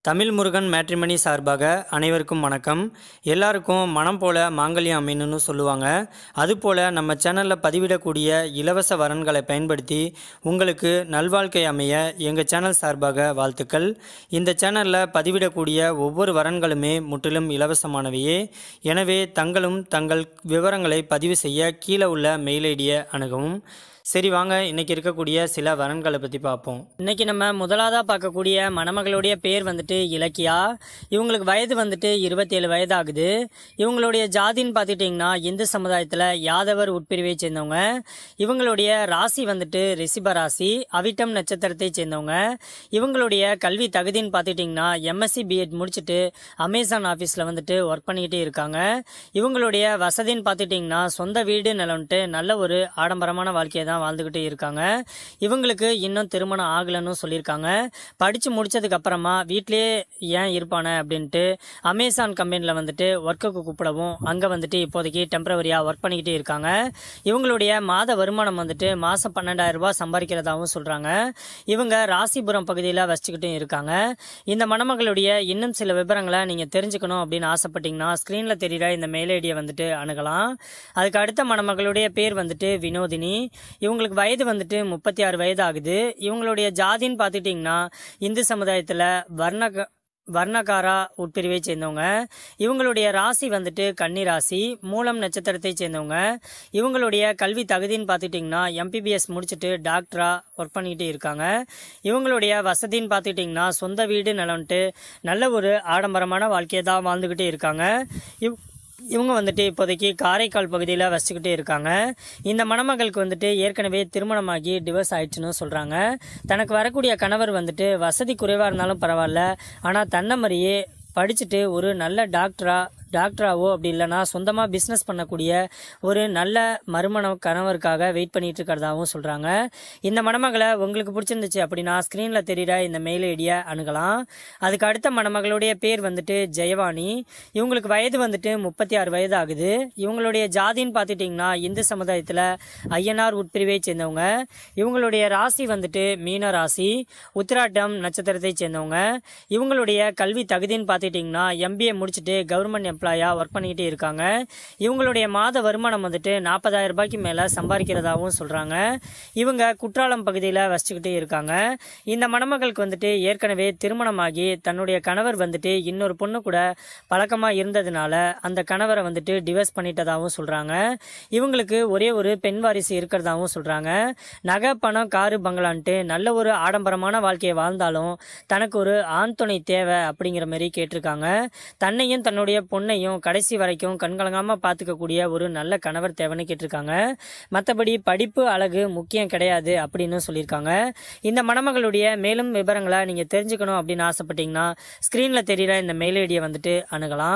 Tamil Murugan matrimony சார்பாக அனைவருக்கும் வணக்கம் எல்லாருக்கும் மனம் போல மாங்கல்யம் அமையணும்னு சொல்லுவாங்க அதுபோல் நம்ம சேனலில் பதிவிடக்கூடிய இலவச வரன்களை பயன்படுத்தி உங்களுக்கு நல்வாழ்க்கை அமைய எங்கள் சேனல் சார்பாக வாழ்த்துக்கள் இந்த சேனலில் பதிவிடக்கூடிய ஒவ்வொரு வரன்களுமே முற்றிலும் இலவசமானவையே எனவே தங்களும் தங்கள் விவரங்களை பதிவு செய்ய கீழே உள்ள மெயில் ஐடியை அணுகவும் சரி வாங்க இன்னைக்கு இருக்கக்கூடிய சில வரன்களை பற்றி பார்ப்போம் இன்னைக்கு நம்ம முதலாவதாக பார்க்கக்கூடிய மணமகளுடைய பேர் வந்துட்டு இலக்கியா இவங்களுக்கு வயது வந்துட்டு இருபத்தேழு வயது ஆகுது இவங்களுடைய ஜாதின்னு பார்த்துட்டிங்கன்னா இந்து சமுதாயத்தில் யாதவர் உட்பிரிவை சேர்ந்தவங்க இவங்களுடைய ராசி வந்துட்டு ரிஷிப ராசி அவிட்டம் நட்சத்திரத்தை சேர்ந்தவங்க இவங்களுடைய கல்வி தகுதின்னு பார்த்துட்டிங்கன்னா எம்எஸ்சி பிஎட் முடிச்சுட்டு அமேசான் ஆஃபீஸில் வந்துட்டு ஒர்க் பண்ணிக்கிட்டே இருக்காங்க இவங்களுடைய வசதின்னு பார்த்துட்டிங்கன்னா சொந்த வீடு நிலம்ட்டு நல்ல ஒரு ஆடம்பரமான வாழ்க்கையை தான் வாழ்ந்துக்கிட்டே இருக்காங்க இவங்களுக்கு இன்னும் திருமணம் ஆகலைன்னு சொல்லியிருக்காங்க படித்து முடிச்சதுக்கு அப்புறமா வீட்டிலேயே ஏன் இருப்பானே அப்படின்ட்டு அமேசான் கம்பெனியில் வந்துட்டு ஒர்க்குக்கு கூப்பிடவும் அங்கே வந்துட்டு இப்போதைக்கு டெம்பரவரியாக ஒர்க் பண்ணிக்கிட்டே இருக்காங்க இவங்களுடைய மாத வருமானம் வந்துட்டு மாதம் பன்னெண்டாயிரம் ரூபாய் சம்பாதிக்கிறதாகவும் சொல்கிறாங்க இவங்க ராசிபுரம் பகுதியில் வசிச்சுக்கிட்டும் இருக்காங்க இந்த மணமகளுடைய இன்னும் சில விவரங்களை நீங்கள் தெரிஞ்சுக்கணும் அப்படின்னு ஆசைப்பட்டீங்கன்னா ஸ்க்ரீனில் தெரிகிற இந்த மெயில் ஐடியை வந்துட்டு அணுகலாம் அதுக்கு அடுத்த மணமகளுடைய பேர் வந்துட்டு வினோதினி இவங்களுக்கு வயது வந்துட்டு முப்பத்தி ஆறு வயது ஆகுது இவங்களுடைய ஜாதின்னு பார்த்துட்டிங்கன்னா இந்து சமுதாயத்தில் வர்ண வர்ணகாரா உட்பிரிவை சேர்ந்தவங்க இவங்களுடைய ராசி வந்துட்டு கன்னி ராசி மூலம் நட்சத்திரத்தை சேர்ந்தவங்க இவங்களுடைய கல்வி தகுதின்னு பார்த்துட்டிங்கன்னா எம்பிபிஎஸ் முடிச்சுட்டு டாக்டராக ஒர்க் பண்ணிக்கிட்டு இருக்காங்க இவங்களுடைய வசதின்னு பார்த்துட்டிங்கன்னா சொந்த வீடு நிலம்ட்டு நல்ல ஒரு ஆடம்பரமான வாழ்க்கையை தான் வாழ்ந்துக்கிட்டே இருக்காங்க இவ் இவங்க வந்துட்டு இப்போதைக்கு காரைக்கால் பகுதியில் வசிச்சுக்கிட்டே இருக்காங்க இந்த மணமகளுக்கு வந்துட்டு ஏற்கனவே திருமணமாகி டிவோர்ஸ் ஆயிடுச்சுன்னு சொல்கிறாங்க தனக்கு வரக்கூடிய கணவர் வந்துட்டு வசதி குறைவாக இருந்தாலும் பரவாயில்ல ஆனால் தன்னை மாதிரியே படிச்சுட்டு ஒரு நல்ல டாக்டரா டாக்டராவோ அப்படி இல்லைன்னா சொந்தமாக பிஸ்னஸ் பண்ணக்கூடிய ஒரு நல்ல மறுமண கணவருக்காக வெயிட் பண்ணிட்டு இருக்கிறதாகவும் சொல்கிறாங்க இந்த மணமகளை உங்களுக்கு பிடிச்சிருந்துச்சு அப்படின்னா ஸ்க்ரீனில் தெரிகிற இந்த மெயில் ஐடியை அணுகலாம் அதுக்கு அடுத்த மணமகளுடைய பேர் வந்துட்டு ஜெயவாணி இவங்களுக்கு வயது வந்துட்டு முப்பத்தி ஆறு வயது ஆகுது இவங்களுடைய ஜாதின்னு பார்த்துட்டிங்கன்னா இந்து சமுதாயத்தில் ஐயனார் உட்பிரிவை சேர்ந்தவங்க இவங்களுடைய ராசி வந்துட்டு மீன ராசி உத்திராட்டம் நட்சத்திரத்தை சேர்ந்தவங்க இவங்களுடைய கல்வி தகுதின்னு பார்த்துட்டிங்கன்னா எம்பிஏ முடிச்சுட்டு கவர்மெண்ட் எம்ப்ளாயாக ஒர்க் பண்ணிக்கிட்டே இருக்காங்க இவங்களுடைய மாத வருமானம் வந்துட்டு நாற்பதாயிரம் ரூபாய்க்கு மேலே சம்பாதிக்கிறதாகவும் சொல்கிறாங்க இவங்க குற்றாலம் பகுதியில் வசிச்சுக்கிட்டே இருக்காங்க இந்த மணமகளுக்கு வந்துட்டு ஏற்கனவே திருமணமாகி தன்னுடைய கணவர் வந்துட்டு இன்னொரு பொண்ணு கூட பழக்கமாக இருந்ததுனால அந்த கணவரை வந்துட்டு டிவோர்ஸ் பண்ணிட்டதாகவும் சொல்கிறாங்க இவங்களுக்கு ஒரே ஒரு பெண் வாரிசு இருக்கிறதாகவும் சொல்கிறாங்க நகை பணம் காரு பங்களான்ட்டு நல்ல ஒரு ஆடம்பரமான வாழ்க்கையை வாழ்ந்தாலும் தனக்கு ஒரு ஆண் துணை தேவை அப்படிங்கிற மாதிரி கேட்டிருக்காங்க தன்னையும் தன்னுடைய பொண்ணையும் கடைசி வரைக்கும் கண்கலங்காமல் பார்த்துக்கக்கூடிய ஒரு நல்ல கணவர் தேவைன்னு கேட்டிருக்காங்க மற்றபடி படிப்பு அழகு முக்கியம் கிடையாது அப்படின்னு சொல்லியிருக்காங்க இந்த மணமகளுடைய மேலும் விவரங்களை நீங்கள் தெரிஞ்சுக்கணும் அப்படின்னு ஆசைப்பட்டீங்கன்னா ஸ்க்ரீனில் தெரிகிற இந்த மெயில் ஐடியை வந்துட்டு அணுகலாம்